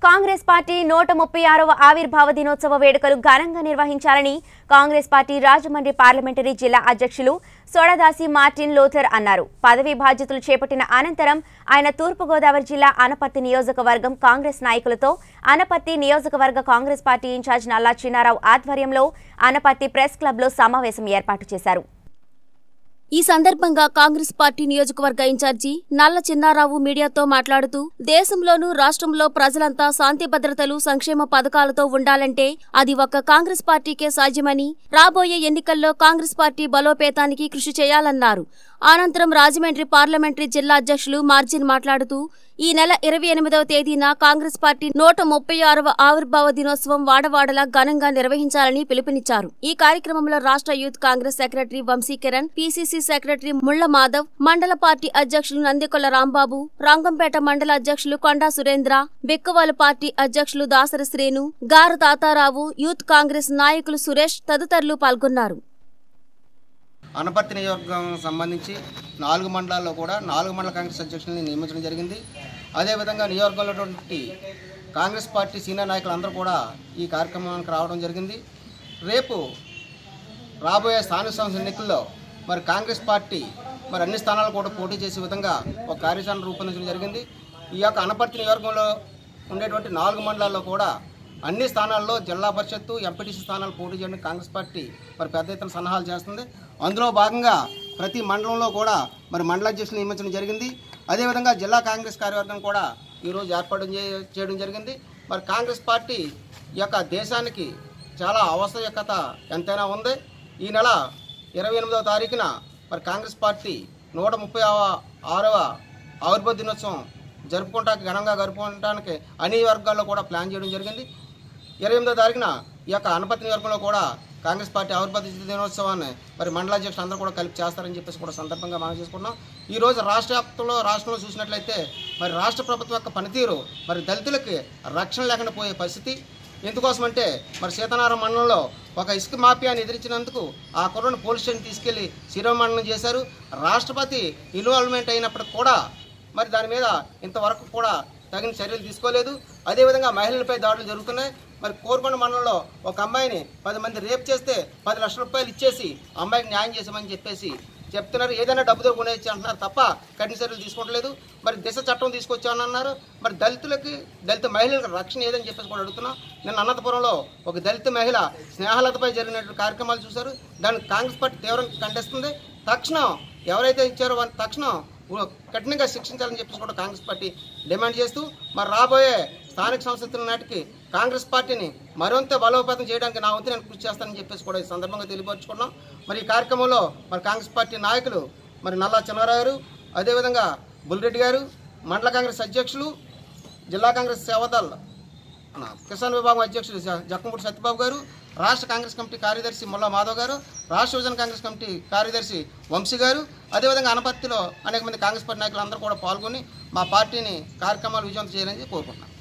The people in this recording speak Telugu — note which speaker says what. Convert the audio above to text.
Speaker 1: కాంగ్రెస్ పార్టీ నూట ముప్పై ఆరవ ఆవిర్భావ దినోత్సవ వేడుకలు ఘనంగా నిర్వహించాలని కాంగ్రెస్ పార్టీ రాజమండ్రి పార్లమెంటరీ జిల్లా అధ్యక్షులు సోడదాసి మార్టిన్ లోథర్ అన్నారు పదవీ బాధ్యతలు చేపట్టిన అనంతరం ఆయన తూర్పుగోదావరి జిల్లా అనపత్తి నియోజకవర్గం కాంగ్రెస్ నాయకులతో అనపత్తి నియోజకవర్గ కాంగ్రెస్ పార్టీ ఇన్ఛార్జ్ నల్లా చిన్నారావు ఆధ్వర్యంలో అనపత్తి ప్రెస్ క్లబ్లో సమావేశం ఏర్పాటు చేశారు
Speaker 2: ఈ సందర్భంగా కాంగ్రెస్ పార్టీ నియోజకవర్గ ఇన్ఛార్జి నల్ల చిన్నారావు మీడియాతో మాట్లాడుతూ దేశంలోనూ రాష్ట్రంలో ప్రజలంతా శాంతి భద్రతలు సంక్షేమ పథకాలతో ఉండాలంటే అది ఒక్క కాంగ్రెస్ పార్టీకే సాధ్యమని రాబోయే ఎన్నికల్లో కాంగ్రెస్ పార్టీ బలోపేతానికి కృషి చేయాలన్నారు అనంతరం రాజమండ్రి పార్లమెంటరీ జిల్లా అధ్యక్షులు మార్జిన్ మాట్లాడుతూ ఈ నెల ఇరవై ఎనిమిదవ తేదీన కాంగ్రెస్ పార్టీ నూట ముప్పై ఆరవ ఆవిర్భావ దినోత్సవం వాడవాడలా ఘనంగా నిర్వహించాలని పిలుపునిచ్చారు ఈ కార్యక్రమంలో రాష్ట్ర youth Congress secretary Vamsikiran PCC secretary Mulla Madhav మండల పార్టీ అధ్యక్షులు నందికొల్ల రాంబాబు రంగంపేట మండల అధ్యక్షులు కొండా సురేంద్ర బెక్కవాల పార్టీ అధ్యక్షులు దాసరి శ్రేణు గారు తాతారావు యూత్ కాంగ్రెస్ నాయకులు సురేష్ తదితరులు పాల్గొన్నారు
Speaker 3: అనపర్తి నియోజకవర్గం సంబంధించి నాలుగు మండలాల్లో కూడా నాలుగు మండల కాంగ్రెస్ అధ్యక్షుల్ని నియమించడం జరిగింది అదేవిధంగా నియోజకవర్గంలో ఉన్నటువంటి కాంగ్రెస్ పార్టీ సీనియర్ నాయకులు అందరూ కూడా ఈ కార్యక్రమానికి రావడం జరిగింది రేపు రాబోయే స్థానిక సంస్థల ఎన్నికల్లో మరి కాంగ్రెస్ పార్టీ మరి అన్ని స్థానాలు కూడా పోటీ చేసే విధంగా ఒక కార్యాచరణ రూపొందించడం జరిగింది ఈ యొక్క అనపర్తి నియోజకవర్గంలో ఉండేటువంటి నాలుగు మండలాల్లో కూడా అన్ని స్థానాల్లో జిల్లా పరిషత్తు ఎంపీటీసీ స్థానాలు పోటీ చేయడానికి కాంగ్రెస్ పార్టీ మరి పెద్ద ఎత్తున సన్నాహాలు చేస్తుంది అందులో భాగంగా ప్రతి మండలంలో కూడా మరి మండల అధ్యక్షులు నియమించడం జరిగింది అదేవిధంగా జిల్లా కాంగ్రెస్ కార్యవర్గం కూడా ఈరోజు ఏర్పాటు చే- చేయడం జరిగింది మరి కాంగ్రెస్ పార్టీ ఈ యొక్క దేశానికి చాలా ఆవశ్యకత ఎంతైనా ఉంది ఈ నెల ఇరవై ఎనిమిదవ తారీఖున మరి కాంగ్రెస్ పార్టీ నూట ముప్పై ఆరవ ఆవిర్భావ దినోత్సవం జరుపుకోవటానికి ఘనంగా జరుపుకోవడానికి అన్ని వర్గాల్లో కూడా ప్లాన్ చేయడం జరిగింది ఇరవై ఎనిమిదో తారీఖున ఈ యొక్క అనపతి నియోజకవర్గంలో కూడా కాంగ్రెస్ పార్టీ ఆవిర్భావ దినోత్సవాన్ని మరి మండలాధ్యక్షులు అందరూ కూడా కలిపి చేస్తారని చెప్పేసి కూడా సందర్భంగా మనం చేసుకున్నాం ఈ రోజు రాష్ట్ర వ్యాప్తంలో రాష్ట్రంలో చూసినట్లయితే మరి రాష్ట్ర ప్రభుత్వం యొక్క పనితీరు మరి దళితులకి రక్షణ లేకుండా పోయే పరిస్థితి ఎందుకోసం అంటే మరి సీతనారాయణ మండలంలో ఒక ఇసుక మాఫియాని ఎదిరించినందుకు ఆ కుర్రను పోలీస్ స్టేషన్ తీసుకెళ్లి శిరోమండనం చేశారు రాష్ట్రపతి ఇన్వాల్వ్మెంట్ అయినప్పటికి కూడా మరి దాని మీద ఇంతవరకు కూడా తగిన చర్యలు తీసుకోలేదు అదేవిధంగా మహిళలపై దాడులు జరుగుతున్నాయి మరి కోరుకొండ మండలంలో ఒక అమ్మాయిని పది మంది రేప్ చేస్తే పది లక్షల రూపాయలు ఇచ్చేసి అమ్మాయికి న్యాయం చేసామని చెప్పేసి చెప్తున్నారు ఏదైనా డబ్బుతో కొనేసి అంటున్నారు తప్ప కఠిన చర్యలు తీసుకోవట్లేదు మరి దిశ చట్టం తీసుకొచ్చామని అన్నారు మరి దళితులకి దళిత మహిళలకు రక్షణ ఏదని చెప్పేసి కూడా అడుగుతున్నాం నిన్న అనంతపురంలో ఒక దళిత మహిళ స్నేహలతపై జరిగినటువంటి కార్యక్రమాలు చూశారు దాన్ని కాంగ్రెస్ పార్టీ తీవ్రంగా ఖండిస్తుంది తక్షణం ఎవరైతే ఇచ్చారో వారిని తక్షణం ఉ- కఠినంగా శిక్షించాలని చెప్పేసి కూడా కాంగ్రెస్ పార్టీ డిమాండ్ చేస్తూ మరి రాబోయే స్థానిక సంస్థల నాటికి కాంగ్రెస్ పార్టీని మరింత బలోపేతం చేయడానికి నా వంతు నేను కృషి చేస్తానని చెప్పేసి కూడా ఈ సందర్భంగా తెలియపరుచుకున్నాం మరి ఈ కార్యక్రమంలో మరి కాంగ్రెస్ పార్టీ నాయకులు మరి నల్లా చిన్నారావు గారు అదేవిధంగా బుల్రెడ్డి గారు మండల కాంగ్రెస్ అధ్యక్షులు జిల్లా కాంగ్రెస్ సేవదల్ మన కిసాన్ విభాగం అధ్యక్షులు జ- జక్కంపూడి సత్యబాబు గారు రాష్ట్ర కాంగ్రెస్ కమిటీ కార్యదర్శి ముల్లా మాధవ్ గారు రాష్ట్ర విభజన కాంగ్రెస్ కమిటీ కార్యదర్శి వంశీ గారు అదేవిధంగా అనపర్తిలో అనేక మంది కాంగ్రెస్ పార్టీ నాయకులు అందరూ కూడా పాల్గొని మా పార్టీని కార్యక్రమాలు విజయవంతం చేయాలని కోరుకుంటున్నాను